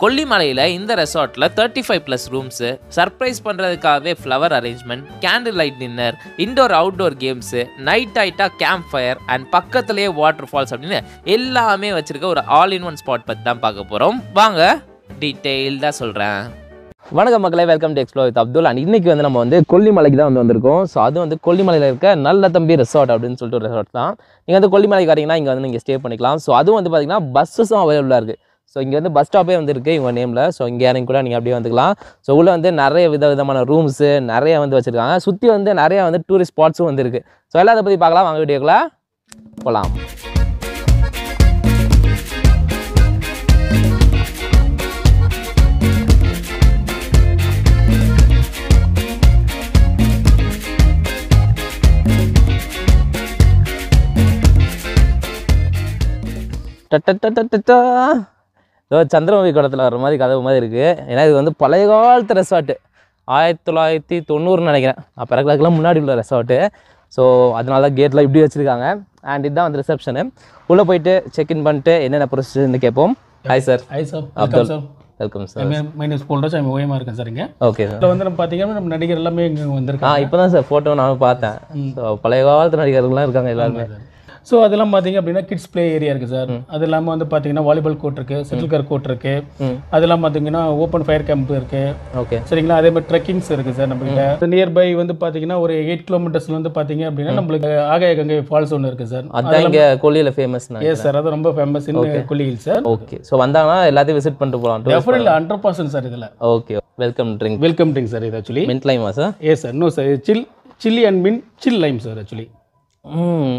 கொல்லிமலையில் இந்த ரெசார்ட்டில் thirty five plus rooms surprise பண்ணுறதுக்காகவே flower arrangement candle light dinner indoor outdoor games night ஆயிட்டாக கேம்ப் ஃபயர் அண்ட் பக்கத்துலேயே வாட்டர் ஃபால்ஸ் அப்படின்னு எல்லாமே வச்சுருக்க ஒரு ஆல் இன் ஒன் ஸ்பாட் பற்றி தான் பார்க்க போகிறோம் வாங்க டீட்டெயில்டாக சொல்கிறேன் வணக்கம் மக்களே welcome to explore with Abdul and இன்னைக்கு வந்து நம்ம வந்து கொல்லிமலைக்கு தான் வந்து வந்திருக்கோம் ஸோ அது வந்து கொல்லிமலையில் இருக்க நல்ல தம்பி ரெசார்ட் அப்படின்னு சொல்லிட்டு ஒரு ரெசார்ட் தான் நீங்கள் வந்து கொல்லிமலைக்கு வரீங்கன்னா இங்கே வந்து நீங்கள் ஸ்டே பண்ணிக்கலாம் ஸோ அதுவும் வந்து பார்த்தீங்கன்னா பஸ்ஸஸும் அவைலபிளாக இருக்குது ஸோ இங்கே வந்து பஸ் ஸ்டாப்பே வந்து இருக்குது இவங்க நேமில் ஸோ இங்கே இறங்கி கூட நீங்கள் அப்படியே வந்துக்கலாம் ஸோ உள்ளே வந்து நிறைய வித விதமான ரூம்ஸு நிறைய வந்து வச்சுருக்காங்க சுற்றி வந்து நிறைய வந்து டூரிஸ்ட் ஸ்பாட்ஸும் வந்து இருக்குது ஸோ எல்லாம் அதை பற்றி பார்க்கலாம் வாங்க வீடியோக்குள்ள போகலாம் டட்டட்டட்டட்டா. ஏதோ சந்திரமுகி குளத்தில் வர மாதிரி கதவு மாதிரி இருக்குது ஏன்னா இது வந்து பழைய காலத்து ரெசார்ட்டு ஆயிரத்தி தொள்ளாயிரத்தி தொண்ணூறுன்னு நினைக்கிறேன் நான் பிறகுலாம் முன்னாடி உள்ள ரெசார்ட்டு ஸோ அதனால தான் கேட்டில் இப்படி வச்சுருக்காங்க அண்ட் இதுதான் வந்து ரிசப்ஷனு உள்ளே போயிட்டு செக்இன் பண்ணிட்டு என்னென்ன ப்ரொசீஜர்னு கேட்போம் hi sir hi sir Abdul. Welcome sir welcome sir my name Polraj I'm ஓயமாக இருக்கேன் சார் இங்கே ஓகே சார் இதில் வந்து நம்ம பார்த்தீங்கன்னா நம்ம நடிகர் எல்லாமே இங்கே ஆ வந்திருக்காங்க இப்போ தான் சார் ஃபோட்டோ நானும் பார்த்தேன் ஸோ பழைய காலத்து நடிகர்கள்லாம் இருக்காங்க எல்லாருமே ஸோ அதெல்லாம் பார்த்தீங்க அப்படின்னா கிட்ஸ் ப்ளே ஏரியா இருக்குது சார் அது இல்லாமல் வந்து பார்த்தீங்கன்னா வாலிபால் கோர்ட் இருக்குது செட்டில்கர் கோர்ட் இருக்குது ம். அது இல்லாமல் பார்த்தீங்கன்னா ஓப்பன் ஃபயர் கேம்ப் இருக்குது ஓகே சரிங்களா அதே மாதிரி ட்ரெக்கிங்ஸ் இருக்குது சார் நம்மகிட்ட நியர்பை வந்து பார்த்தீங்கன்னா ஒரு எயிட் கிலோமீட்டர்ஸ்ல வந்து பார்த்தீங்க அப்படின்னா நம்மளுக்கு ஆகாய கங்கை ஃபால்ஸ் ஒன்று இருக்குது சார் அதான் இங்கே கொல்லியில் ஃபேமஸ் எஸ் சார் அது ரொம்ப ஃபேமஸ் இன் கொல்லியில் சார் ஓகே ஸோ வந்தாங்கன்னா எல்லாத்தையும் விசிட் பண்ணிட்டு போகலாம் டெஃபினெட்லி ஹண்ட்ரட் பர்சன்ட் சார் இதில் okay welcome drink welcome drink sir இது ஆக்சுவலி மின்ட் லைமா sir yes sir no sir chilli chilli and mint chilli Lime sir actually ம்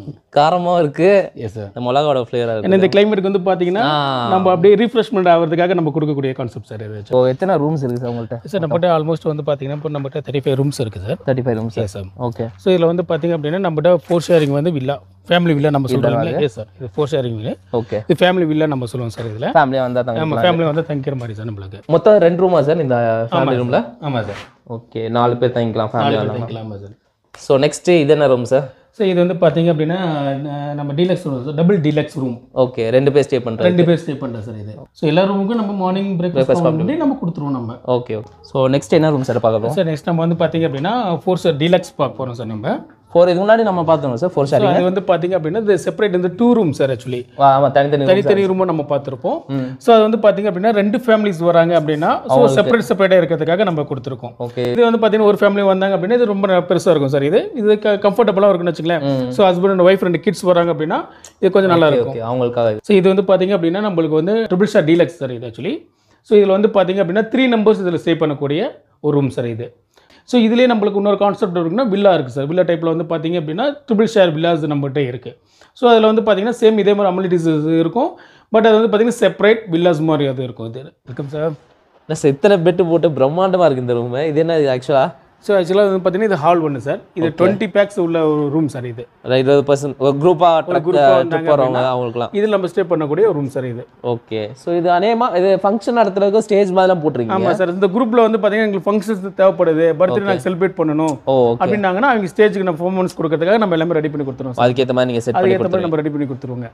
காரமாக இருக்குது எஸ் சார் இந்த மிளகாவோட ஃப்ளேவராக இருக்குது ஏன்னா இந்த கிளைமேட்டுக்கு வந்து பார்த்தீங்கன்னா ஆ. நம்ம அப்படியே ரீஃப்ரெஷ்மெண்ட் ஆகிறதுக்காக நம்ம கொடுக்கக்கூடிய கான்செப்ட் சார் இது ஸோ எத்தனை ரூம்ஸ் இருக்குது சார் உங்கள்கிட்ட சார் நம்மகிட்ட ஆல்மோஸ்ட் வந்து பார்த்தீங்கன்னா இப்போ நம்மகிட்ட தேர்ட்டி ஃபைவ் ரூம்ஸ் இருக்குது sir thirty five rooms yes sir okay so இதில் வந்து பார்த்தீங்க அப்படின்னா நம்மகிட்ட ஃபோர் ஷேரிங் வந்து வில்லா ஃபேமிலி வில்லா நம்ம சொல்கிறோம் எஸ் சார் இது ஃபோர் ஷேரிங் வில்லா ஓகே இது ஃபேமிலி வில்லா நம்ம சொல்லுவோம் சார் இதில் ஃபேமிலியாக வந்தால் தாங்க நம்ம ஃபேமிலி வந்து தங்கிக்கிற மாதிரி சார் நம்மளுக்கு மொத்தம் ரெண்டு ரூமா சார் இந்த ஃபேமிலி ரூமில் ஆமாம் சார் ஓகே நாலு பேர் தங்கிக்கலாம் ஃபேமிலி வந்தாங்க தங்கிக்கலாமா சார் ஸோ நெக்ஸ்ட்டு இது என்ன ரூம் சார் ஸோ இது வந்து பார்த்தீங்க அப்படின்னா ந- நம்ம deluxe room sir double deluxe room okay ரெண்டு பேர் ஸ்டே பண்ணுறேன் ரெண்டு பேர் ஸ்டே பண்ணுறோம் சார் இது ஸோ எல்லா ரூமுக்கும் நம்ம மார்னிங் பிரேக்ஃபாஸ்ட் பண்ணி நம்ம கொடுத்துருவோம் நம்ம ஓகே ஓகே ஸோ நெக்ஸ்ட் என்ன ரூம் சார் பார்க்க போகிறோம் சார் நெக்ஸ்ட் நம்ம வந்து பார்த்தீங்க அப்படின்னா ஃபோர் சார் டீலக்ஸ் பார்க்க போகிறோம் சார் நம்ம ஃபோர் இதுக்கு முன்னாடி நம்ம பார்த்தோம் சார் ஃபோர் So, ஷேரிங் அது வந்து பார்த்தீங்க அப்படின்னா இது செப்பரேட் வந்து டூ ரூம் சார் ஆக்சுவலி ஆமாம் தனித்தனி room. தனித்தனி ரூமும் நம்ம பார்த்துருப்போம் ஸோ அது வந்து பார்த்தீங்க அப்படின்னா ரெண்டு ஃபேமிலிஸ் வராங்க அப்படின்னா ஸோ செப்பரேட் செப்பரேட்டாக இருக்கிறதுக்காக நம்ம கொடுத்துருக்கோம் ஓகே இது வந்து பார்த்தீங்கன்னா ஒரு ஃபேமிலி வந்தாங்க அப்படின்னா இது ரொம்ப பெருசாக இருக்கும் சார் இது இது கம்ஃபர்டபுளாக இருக்கும்னு வச்சுங்களேன் ஸோ ஹஸ்பண்ட் அண்ட் ஒய்ஃப் ரெண்டு கிட்ஸ் வராங்க அப்படின்னா இது கொஞ்சம் நல்லா இருக்கும் ஓகே அவங்களுக்காக ஸோ இது வந்து பார்த்தீங்க அப்படின்னா நம்மளுக்கு வந்து ட்ரிபிள் ஸ்டார் டீலக்ஸ் சார் இது ஆக்சுவலி ஸோ இதில் வந்து பார்த்தீங்க அப்படின்னா த்ரீ நம்பர்ஸ் இதில் ஸ்டே பண்ணக்கூடிய ஒரு ரூம் சார் இது ஸோ இதுலேயே நம்மளுக்கு இன்னொரு கான்செப்ட் இருக்குன்னா வில்லா இருக்குது சார் வில்லா டைப்பில் வந்து பார்த்தீங்க அப்படின்னா ட்ரிபிள் ஷேர் வில்லாஸ் நம்மகிட்ட இருக்குது ஸோ அதில் வந்து பார்த்தீங்கன்னா சேம் இதே மாதிரி அமிலிட்டிஸ் இருக்கும் பட் அது வந்து பார்த்தீங்கன்னா செப்பரேட் வில்லாஸ் மாதிரி அது இருக்கும் இது இருக்கும் சார் இல்லை சார் இத்தனை பெட்டு போட்டு பிரம்மாண்டமாக இருக்குது இந்த ரூமு இது என்ன இது ஆக்சுவலாக ஸோ ஆக்சுவலாக வந்து பார்த்தீங்கன்னா இது ஹால் ஒன்று சார் இது டுவெண்ட்டி பேக்ஸ் உள்ள ஒரு ரூம் சார் இது இருபது பர்சன்ட் ஒரு குரூப்பாக ட்ரக் group ஆ ட்ரிப் வந்தாங்க போகிறவங்க அவங்களுக்குலாம் இதில் நம்ம ஸ்டே பண்ணக்கூடிய ஒரு ரூம் சார் இது ஓகே ஸோ இது அநேகமாக இது ஃபங்க்ஷன் நடத்துறதுக்கு ஸ்டேஜ் மாதிரிலாம் போட்டிருக்கீங்க ஆமாம் சார் இந்த குரூப்பில் வந்து பார்த்தீங்கன்னா எங்களுக்கு ஃபங்க்ஷன்ஸ் தேவைப்படுது பர்த்டே நாங்கள் செலிப்ரேட் பண்ணணும் ஓ ஓகே அப்படின்னாங்கன்னா அவங்க ஸ்டேஜுக்கு நம்ம பெர்ஃபார்மன்ஸ் கொடுக்கறதுக்காக நம்ம எல்லாமே ரெடி பண்ணி கொடுத்துருவோம் சார் அதுக்கேற்ற மாதிரி நீங்கள் செட் பண்ணி அதுக்கேற்ற மாதிரி நம்ம ரெடி பண்ணி கொடுத்துருவோங்க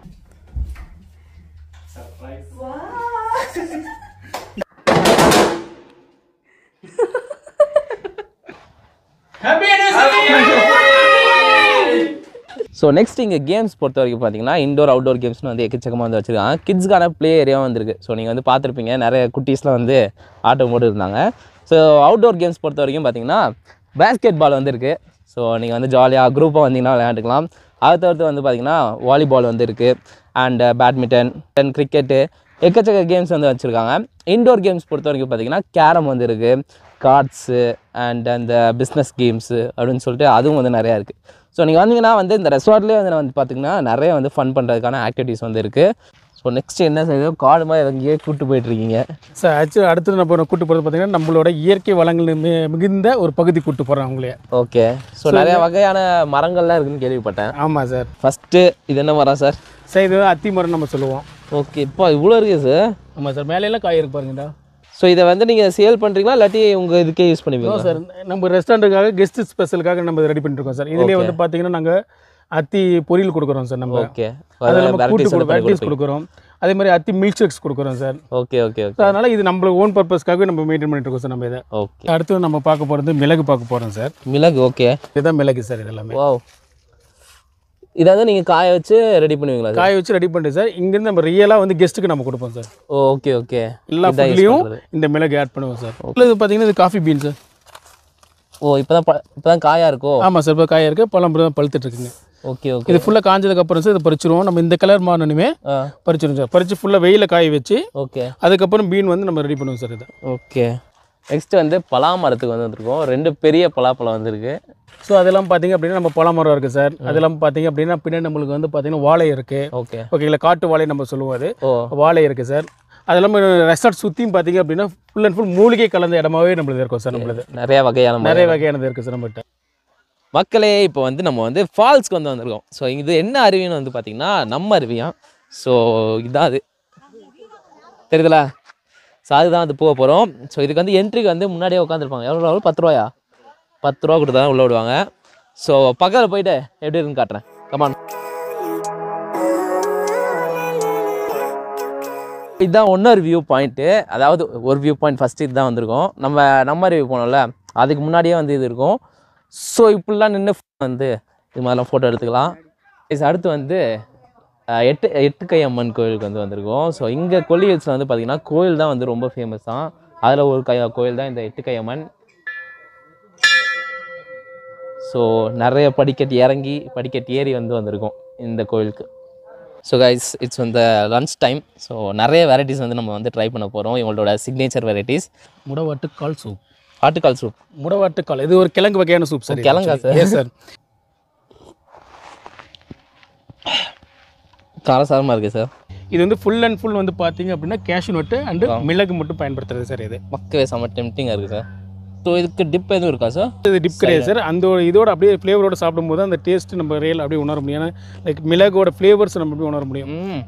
ஸோ நெக்ஸ்ட் இங்கே கேம்ஸ் பொறுத்த வரைக்கும் பார்த்தீங்கன்னா இண்டோர் அவுட்டோர் கேம்ஸ்னு வந்து எக்கச்சக்கமாக வந்து வச்சிருக்காங்க கிட்ஸ்க்கான ப்ளே ஏரியாவும் வந்திருக்கு ஸோ நீங்கள் வந்து பார்த்துருப்பீங்க நிறைய குட்டீஸ்லாம் வந்து ஆட்டம் போட்டு இருந்தாங்க ஸோ அவுட்டோர் கேம்ஸ் பொறுத்த வரைக்கும் பார்த்தீங்கன்னா பேஸ்கெட் பால் வந்து இருக்குது ஸோ நீங்கள் வந்து ஜாலியாக குரூப்பாக வந்தீங்கன்னா விளையாண்டுக்கலாம் அதை தவிர்த்து வந்து பார்த்தீங்கன்னா வாலிபால் வந்து இருக்குது அண்ட் பேட்மிண்டன் தென் கிரிக்கெட்டு எக்கச்சக்க கேம்ஸ் வந்து வச்சுருக்காங்க இண்டோர் கேம்ஸ் பொறுத்த வரைக்கும் பார்த்தீங்கன்னா கேரம் வந்து இருக்குது கார்ட்ஸு அண்ட் அந்த பிஸ்னஸ் கேம்ஸு அப்படின்னு சொல்லிட்டு அதுவும் வந்து நிறையா இருக்குது ஸோ நீங்கள் வந்தீங்கன்னா வந்து இந்த ரெசார்ட்லேயே வந்து வந்து பார்த்தீங்கன்னா நிறைய வந்து ஃபன் பண்ணுறதுக்கான ஆக்டிவிட்டீஸ் வந்து இருக்குது ஸோ நெக்ஸ்ட் என்ன செய்யுதோ காடு மாதிரி எங்கேயே கூப்பிட்டு போயிட்டுருக்கீங்க சார் ஆக்சுவலி அடுத்து நம்ம கூட்டு போகிறது பார்த்தீங்கன்னா நம்மளோட இயற்கை வளங்கள் மி- மிகுந்த ஒரு பகுதி கூட்டு போகிறோம் அவங்களே ஓகே ஸோ நிறைய வகையான மரங்கள்லாம் இருக்குன்னு கேள்விப்பட்டேன் ஆமாம் சார் ஃபஸ்ட்டு இது என்ன மரம் சார் சார் இது அத்தி மரம் நம்ம சொல்லுவோம் ஓகே இப்போ இவ்வளோ இருக்குது சார் ஆமாம் சார் மேலையெல்லாம் காய் இருக்கு பாருங்கடா ஸோ இதை வந்து நீங்கள் சேல் பண்ணுறீங்களா இல்லாட்டி உங்கள் இதுக்கே யூஸ் பண்ணுவீங்களா சார் நம்ம ரெஸ்டாரண்ட்டுக்காக கெஸ்ட் ஸ்பெஷலுக்காக நம்ம ரெடி பண்ணிருக்கோம் சார் இதுலேயே வந்து பார்த்தீங்கன்னா நாங்கள் அத்தி பொரியல் கொடுக்குறோம் சார் நம்ம ஓகே அது நம்ம கூட்டு வெரைட்டிஸ் வெரைட்டிஸ் கொடுக்குறோம் அதே மாதிரி அத்தி மில்க் ஷேக்ஸ் கொடுக்குறோம் sir okay okay so okay அதனால் இது நம்மளுக்கு ஓன் பர்பஸ்க்காகவே நம்ம மெயின்டைன் பண்ணிட்டு இருக்கோம் சார் நம்ம இதை ஓகே அடுத்து நம்ம பார்க்க போகிறது மிளகு பார்க்க போகிறோம் சார் மிளகு ஓகே இதுதான் மிளகு சார் இது எல்லாமே வாவ் இதை வந்து நீங்கள் காய வச்சு ரெடி பண்ணுவீங்களா சார் காய வச்சு ரெடி பண்ணிட்டு சார் இங்கேருந்து நம்ம ரியலாக வந்து கெஸ்ட்டுக்கு நம்ம கொடுப்போம் சார் ஓகே ஓகே எல்லா இதான் use ஃபுட்லேயும் பண்றது. இந்த மிளகு ஆட் பண்ணுவோம் சார் இல்லை இது பார்த்தீங்கன்னா இது காஃபி பீன் சார் ஓ இப்போ தான் இப்போ தான் காயாக இருக்கோ ஆமாம் சார் இப்போ காய இருக்குது பழம் தான் பழுத்துட்டு இருக்குங்க ஓகே ஓகே இது ஃபுல்லாக காஞ்சதுக்கப்புறம் சார் இதை பறிச்சிருவோம் நம்ம இந்த கலர் மாறணுமே ஆ பறிச்சிருவோம் சார் பறித்து ஃபுல்லாக வெயில காய வச்சு ஓகே அதுக்கப்புறம் பீன் வந்து நம்ம ரெடி பண்ணுவோம் சார் இதை ஓகே நெக்ஸ்ட் வந்து பலா மரத்துக்கு வந்து வந்திருக்கோம் ரெண்டு பெரிய பலாப்பழம் வந்திருக்கு ஸோ அதெல்லாம் பார்த்தீங்க அப்படின்னா நம்ம பழ மரம் இருக்குது சார் அதெல்லாம் பார்த்தீங்க அப்படின்னா பின்னாடி நம்மளுக்கு வந்து பார்த்தீங்கன்னா வாழை இருக்குது ஓகே ஓகேங்களா காட்டு வாழை நம்ம சொல்லுவோம் அது ஓ வாழை இருக்குது சார் அது இல்லாமல் ரெசார்ட் சுற்றியும் பார்த்தீங்க அப்படின்னா ஃபுல் அண்ட் ஃபுல் மூலிகை கலந்த இடமாவே நம்மளுது இருக்கும் சார் நம்மளுது நிறைய வகையான மரம். நிறைய வகையானது இருக்குது சார் நம்மகிட்ட மக்களே இப்போ வந்து நம்ம வந்து ஃபால்ஸ்க்கு வந்து வந்திருக்கோம் ஸோ இது என்ன அருவின்னு வந்து பார்த்தீங்கன்னா நம்ம அருவியா ஸோ இதான் அது தெரியுதுல ஸோ அதுதான் அது போக போகிறோம் ஸோ இதுக்கு வந்து என்ட்ரிக்கு வந்து முன்னாடியே உட்காந்துருப்பாங்க எவ்வளோ எவ்வளோ பத்து ரூபாயா பத்து ரூபா கொடுத்தா தான் உள்ளே விடுவாங்க ஸோ பக்கத்தில் போயிட்டு எப்படி இருக்குன்னு காட்டுறேன் கமான் இதுதான் இன்னொரு வியூ பாயிண்ட்டு அதாவது ஒரு வியூ பாயிண்ட் ஃபஸ்ட்டு இதுதான் வந்திருக்கோம் நம்ம நம்ம ரிவ்யூ போனோம்ல அதுக்கு முன்னாடியே வந்து இது இருக்கும் ஸோ இப்படிலாம் நின்று வந்து இது மாதிரிலாம் ஃபோட்டோ எடுத்துக்கலாம் Guys, அடுத்து வந்து அஹ், எட்டு எட்டுக்கை அம்மன் கோயிலுக்கு வந்து வந்திருக்கோம் ஸோ இங்கே கொல்லி ஹில்ஸில் வந்து பார்த்திங்கன்னா கோயில் தான் வந்து ரொம்ப ஃபேமஸ் தான் அதில் ஒரு கை கோயில் தான் இந்த எட்டுக்கை அம்மன் ஸோ நிறைய படிக்கட்டு இறங்கி படிக்கட்டு ஏறி வந்து வந்திருக்கோம் இந்த கோயிலுக்கு ஸோ கைஸ் இட்ஸ் வந்து லன்ச் டைம் ஸோ நிறைய வெரைட்டிஸ் வந்து நம்ம வந்து ட்ரை பண்ண போகிறோம் இவங்களோட சிக்னேச்சர் வெரைட்டிஸ் முடவாட்டு கால் சூப் ஆட்டுக்கால் சூப் முடவாட்டு கால் இது ஒரு கிழங்கு வகையான சூப் சார் கிழங்கா சார்? சார் காரசாரமாக இருக்குது சார் இது வந்து ஃபுல் அண்ட் ஃபுல் வந்து பார்த்தீங்க அப்படின்னா கேஷ்யூ நட்டு அண்டு மிளகு மட்டும் பயன்படுத்துறது சார் இது மக்கவே செம்ம டெம்டிங்காக இருக்குது சார் ஸோ இதுக்கு டிப் எதுவும் இருக்கா சார் இது டிப் கிடையாது சார் அந்த ஒரு இதோட அப்படியே ஃப்ளேவரோட சாப்பிடும்போது அந்த டேஸ்ட் நம்ம ரியல் அப்படியே உணர முடியும் ஏன்னா லைக் மிளகோட ஃப்ளேவர்ஸ் நம்ம அப்படியே உணர முடியும் ம்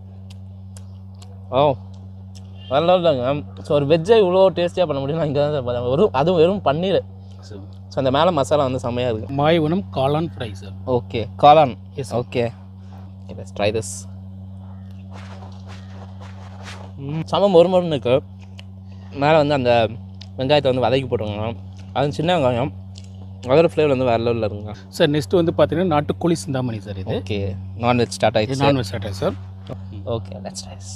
ஓ நல்லா இல்லைங்க ஸோ ஒரு வெஜ்ஜை இவ்வளோ டேஸ்டியாக பண்ண முடியும்னா இங்கே தான் சார் பார்த்தேன். வெறும் அதுவும் வெறும் பன்னீர் ஸோ அந்த மேலே மசாலா வந்து செம்மையாக இருக்குது மாய் உணம் காளான் ஃப்ரை சார் ஓகே காளான் Yes, okay let's try this செம மொறு மொறுன்னு இருக்கு மேலே வந்து அந்த வெங்காயத்தை வந்து வதக்கி போட்டுருங்க அது சின்ன வெங்காயம் அதோட ஃப்ளேவர் வந்து வேறு லெவலில் இருக்குங்க சார் நெக்ஸ்ட் வந்து பார்த்தீங்கன்னா நாட்டுக்கோழி சிந்தாமணி சார் இது ஓகே நான்வெஜ் ஸ்டார்ட் இது ஆயிடுச்சு non veg starter sir okay let's rice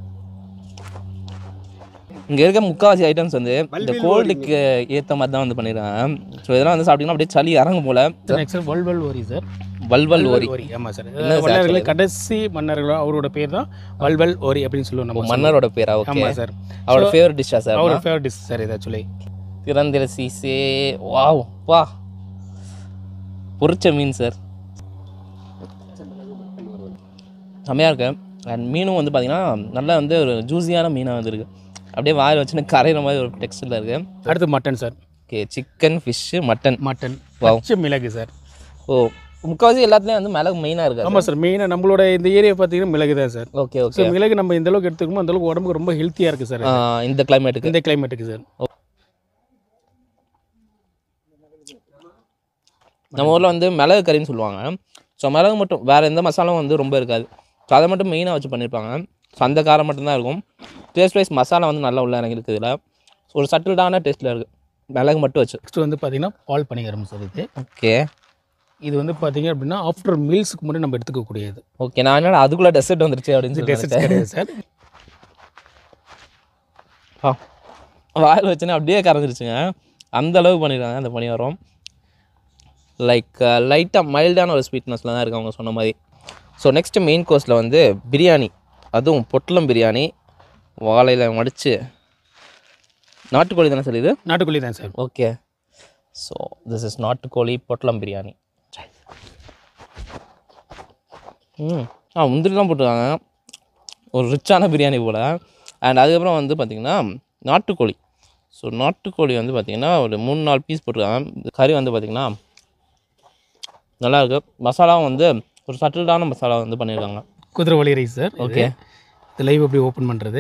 இங்கே இருக்க முக்கால்வாசி ஐட்டம்ஸ் வந்து இந்த கோல்டுக்கு ஏற்ற மாதிரி தான் வந்து பண்ணிடுறேன் ஸோ இதெல்லாம் வந்து சாப்பிட்டீங்கன்னா அப்படியே சளி இறங்கும் போல நெக்ஸ்ட் வல்வல் ஓரி சார் வல்வல் ஓரி ஓரி ஆமாம் சார் என்ன சார் வள்ளர்கள் கடைசி மன்னர்கள் அவரோட பேர் தான் வல்வல் ஓரி அப்படின்னு சொல்லுவோம் நம்ம மன்னரோட பேரா ஓகே ஆமாம் சார் அவரோட ஃபேவரட் டிஷ்ஷா சார் அவரோட ஃபேவரட் டிஷ் சார் இது ஆக்சுவலி திறந்திர சீசே வாவ் வா பொரிச்ச மீன் சார் செம்மையாக இருக்கு அண்ட் மீனும் வந்து பார்த்தீங்கன்னா நல்லா வந்து ஒரு ஜூஸியான மீனாக வந்துருக்கு அப்படியே வாயில் வச்சுன்னு கரையிற மாதிரி ஒரு டெக்ஸ்டரில் இருக்குது அடுத்து mutton sir okay chicken fish mutton mutton Wow. பச்சை மிளகு சார் ஓ முக்கால்வாசி எல்லாத்துலேயும் வந்து மிளகு மெயினாக இருக்கு ஆமாம் சார் மெயினாக நம்மளோட இந்த ஏரியா பார்த்தீங்கன்னா மிளகு தான் சார் ஓகே ஸோ ஓகே மிளகு நம்ம இந்த அளவுக்கு எடுத்துக்கணும் அந்த அளவுக்கு உடம்புக்கு ரொம்ப ஹெல்த்தியாக இருக்குது சார் இந்த கிளைமேட்டுக்கு இந்த கிளைமேட்டுக்கு சார் நம்ம ஊரில் வந்து மிளகு கறின்னு சொல்லுவாங்க ஸோ மிளகு மட்டும் வேறு எந்த மசாலாவும் வந்து ரொம்ப இருக்காது ஸோ அதை மட்டும் மெயினாக வச்சு பண்ணியிருப்பாங்க ஸோ அந்த காரம் மட்டும்தான் இருக்கும் டேஸ்ட் வைஸ் மசாலா வந்து நல்லா உள்ள இறங்கி இருக்குது இதில் ஒரு சட்டில்டான டேஸ்ட்டில் இருக்குது மிளகு மட்டும் வச்சு நெக்ஸ்ட் வந்து பார்த்தீங்கன்னா பால் பணிகரம் சார் இது ஓகே இது வந்து பார்த்தீங்க அப்படின்னா ஆஃப்டர் மீல்ஸுக்கு முன்னாடி நம்ம எடுத்துக்கக்கூடியது ஓகே நான் என்னடா அதுக்குள்ளே டெசர்ட் வந்துருச்சு அப்படின்னு சொல்லி டெசர்ட் கிடையாது சார் ஆ வாயில் வச்சுன்னா அப்படியே கரைஞ்சிருச்சுங்க அந்த அளவுக்கு பண்ணிடுறாங்க அந்த பணியாரம் லைக் லைட்டாக மைல்டான ஒரு ஸ்வீட்னஸில் தான் இருக்கு அவங்க சொன்ன மாதிரி ஸோ நெக்ஸ்ட் மெயின் கோர்ஸில் வந்து பிரியாணி அதுவும் பொட்டலம் பிரியாணி வாழையில் மடித்து நாட்டுக்கோழி தானே சார் இது நாட்டுக்கோழி தான் sir okay so this is நாட்டுக்கோழி பொட்டலம் பிரியாணி ம் ஆ முந்திரிலாம் போட்டுருக்காங்க ஒரு ரிச்சான பிரியாணி போல் அண்ட் அதுக்கப்புறம் வந்து பார்த்திங்கன்னா நாட்டுக்கோழி ஸோ நாட்டுக்கோழி வந்து பார்த்திங்கன்னா ஒரு மூணு நாலு பீஸ் போட்டிருக்காங்க இந்த கறி வந்து பார்த்திங்கன்னா நல்லா இருக்கு மசாலாவும் வந்து ஒரு சட்டில்டான மசாலா வந்து பண்ணியிருக்காங்க குதிரைவாளி ரைஸ் சார் ஓகே இது லைவ் அப்படி ஓப்பன் பண்ணுறது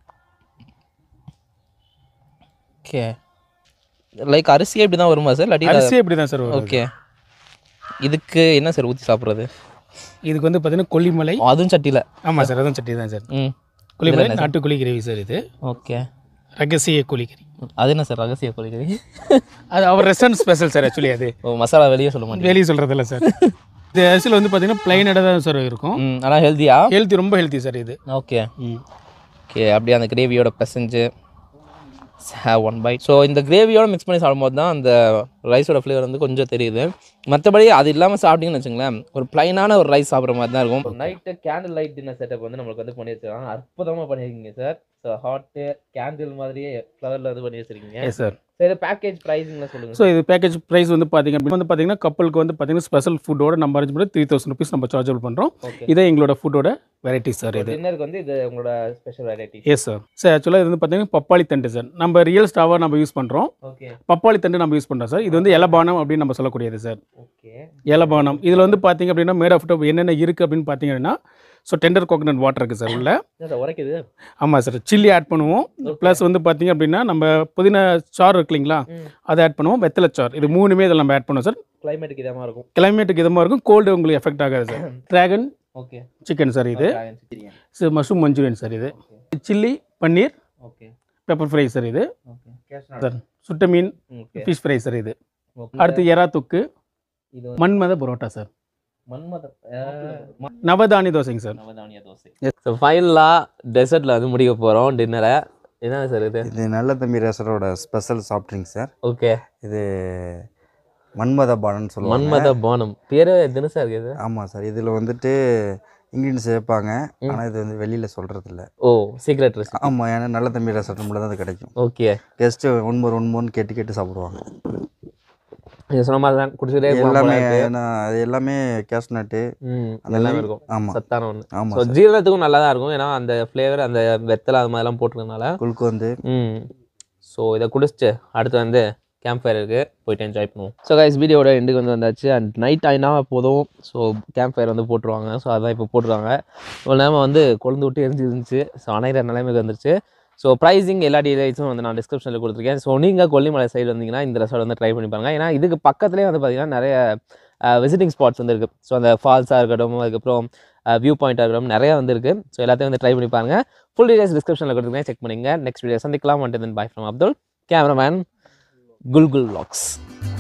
ஓகே லைக் அரிசியே இப்படி தான் வருமா சார் இல்லாட்டி அரிசி இப்படி தான் சார் வரும் ஓகே இதுக்கு என்ன சார் ஊற்றி சாப்பிட்றது இதுக்கு வந்து பார்த்தீங்கன்னா கொல்லிமலை அதுவும் சட்டியில் ஆமாம் சார் அதுவும் சட்டி தான் சார் ம் கொல்லிமலை நாட்டுக்கோழி கிரேவி சார் இது ஓகே ரகசிய கோழிக்கறி அது என்ன சார் ரகசிய கோழிக்கறி அது அவர் ரெஸ்டாரண்ட் ஸ்பெஷல் சார் ஆக்சுவலி அது ஓ மசாலா வெளியே சொல்ல மாட்டேன் வெளியே சொல்கிறதில்ல சார் இது ஆக்சுவலி வந்து பார்த்தீங்கன்னா பிளைனடாக தான் சார் இருக்கும் ம் ஆனால் ஹெல்த்தியா ஹெல்த்தி ரொம்ப ஹெல்த்தி சார் இது ஓகே ம் ஓகே அப்படியே அந்த கிரேவியோட பிசைஞ்சு ஒன் பை ஸோ இந்த கிரேவியோட மிக்ஸ் பண்ணி சாப்பிடும்போது தான் அந்த ரைஸோட ஃப்ளேவர் வந்து கொஞ்சம் தெரியுது மற்றபடி அது இல்லாமல் சாப்பிட்டீங்கன்னு வச்சுங்களேன் ஒரு ப்ளைனான ஒரு ரைஸ் சாப்பிட்ற மாதிரி தான் இருக்கும் night candle light dinner setup வந்து நம்மளுக்கு வந்து பண்ணி வச்சிருக்காங்க அற்புதமாக பண்ணியிருக்கீங்க சார் ஸோ ஹாட்டு கேண்டில் மாதிரியே ஃப்ளவரில் வந்து பண்ணி வச்சிருக்கீங்க எஸ் சார் சரி இது பேக்கேஜ் ப்ரைஸிங்லாம் சொல்லுங்கள் ஸோ இது பேக்கேஜ் ப்ரைஸ் வந்து பார்த்தீங்க அப்படின்னா வந்து பார்த்தீங்கன்னா கப்பலுக்கு வந்து பார்த்தீங்கன்னா ஸ்பெஷல் ஃபுட்டோட நம்ம அரேஞ்ச் பண்ணி த்ரீ தௌசண்ட் ருபீஸ் நம்ம சார்ஜபிள் பண்ணுறோம் ஓகே இதே எங்களோட ஃபுட்டோட வெரைட்டி சார் இது டின்னருக்கு வந்து இது உங்களோட special variety yes sir sir ஆக்சுவலாக இது வந்து பார்த்தீங்கன்னா பப்பாளி தண்டு சார் நம்ம ரியல் ஸ்டாவாக நம்ம யூஸ் பண்ணுறோம் ஓகே பப்பாளி தண்டு நம்ம யூஸ் பண்ணுறோம் சார் இது வந்து எலபானம் அப்படின்னு நம்ம சொல்லக்கூடியது சார் ஓகே எலபானம் இதில் வந்து பார்த்தீங்க அப்படின்னா மேட் ஆஃப் என்னென்ன இருக்குது அப்படின்னு பார்த்தீங்கன்னா ஸோ டெண்டர் கோகனட் வாட்டர் இருக்குது சார் உள்ள என்ன சார் உரைக்குது ஆமாம் சார் சில்லி ஆட் பண்ணுவோம் ப்ளஸ் வந்து பார்த்தீங்க அப்படின்னா நம்ம புதினா சாறு இருக்கு இல்லைங்களா ம். அதை ஆட் பண்ணுவோம் வெத்தலை சாறு இது மூணுமே இதில் நம்ம ஆட் பண்ணுவோம் சார் கிளைமேட்டுக்கு இதமாக இருக்கும் கிளைமேட்டுக்கு இதமாக இருக்கும் கோல்டு உங்களுக்கு எஃபெக்ட் ஆகாது sir dragon okay chicken sir இது சார் மஷ்ரூம் மஞ்சூரியன் சார் இது chilli paneer okay pepper fry sir இது ஓகே சார் சுட்ட மீன் ஓகே ஃபிஷ் ஃப்ரை சார் இது ஓகே அடுத்து எறா தொக்கு இது மண்மத பரோட்டா சார் மன்மத நவதானி தோசைங்க சார் நவதானிய தோசை ஸோ ஃபைனலாக டெசர்ட்டில் வந்து முடிக்க போகிறோம் டின்னரை என்ன சார் இது இது நல்ல தம்பி ரேசரோட special soft drink sir okay இது மன்மத பானன்னு சொல்லுவாங்க மன்மத பானம் பேர் தினசா இருக்கு இது ஆமாம் சார் இதில் வந்துட்டு இன்க்ரீடியன்ஸ் சேர்ப்பாங்க ஆனால் இது வந்து வெளியில் சொல்கிறது இல்லை ஓ சீக்ரெட் ரெசிபி ஆமாம் ஏன்னா நல்ல தம்பி ரெசார்ட் மட்டும் தான் அது கிடைக்கும் okay guest one more one மோர்னு கேட்டு கேட்டு சாப்பிடுவாங்க நீங்கள் சொன்ன மாதிரி தான் குடிச்சிட்டே இருக்கலாம் எல்லாமே போல இருக்கு. ஏன்னா அது எல்லாமே கேஷ் நட்டு ம் அந்த எல்லாமே மாதிரி- இருக்கும் ஆமாம் சத்தான ஒன்று ஆமாம் ஸோ சார் ஜீரணத்துக்கும் நல்லா தான் இருக்கும் ஏன்னா அந்த ஃப்ளேவர் அந்த வெத்தலை அது மாதிரிலாம் போட்டிருக்கனால குளுக்கு வந்து ம் ஸோ இதை குடிச்சிட்டு அடுத்து வந்து கேம்ப் ஃபயர் இருக்குது போயிட்டு என்ஜாய் பண்ணுவோம் ஸோ கைஸ் வீடியோட எண்டுக்கு வந்து வந்தாச்சு அண்ட் நைட் ஆயினா போதும் ஸோ கேம்ப் ஃபயர் வந்து போட்டுருவாங்க ஸோ அதான் இப்போ போட்டுருவாங்க ஒரு நேரம் வந்து கொழுந்து விட்டு எரிஞ்சு இருந்துச்சு ஸோ அணைகிற நிலைமைக்கு வந்துருச்சு ஸோ ப்ரைஸிங் எல்லா டீடைல்ஸும் வந்து நான் டிஸ்கிரிப்ஷனில் கொடுத்துருக்கேன் ஸோ நீங்கள் கொல்லிமலை சைடு வந்தீங்கன்னா இந்த ரெசார்ட் வந்து ட்ரை பண்ணி பாருங்க ஏன்னா இதுக்கு பக்கத்துலேயே வந்து பார்த்தீங்கன்னா நிறைய விசிட்டிங் ஸ்பாட்ஸ் வந்து இருக்குது ஸோ அந்த ஃபால்ஸாக இருக்கட்டும் அதுக்கப்புறம் வியூ பாயிண்ட்டாக இருக்கட்டும் நிறைய வந்து இருக்குது ஸோ எல்லாத்தையும் வந்து ட்ரை பண்ணி பாருங்க ஃபுல் டீடைல்ஸ் டிஸ்கிரிப்ஷனில் கொடுத்துருக்கேன் செக் பண்ணிங்க நெக்ஸ்ட் வீடியோ சந்திக்கலாம் one then bye from Abdul cameraman Kulkul vlogs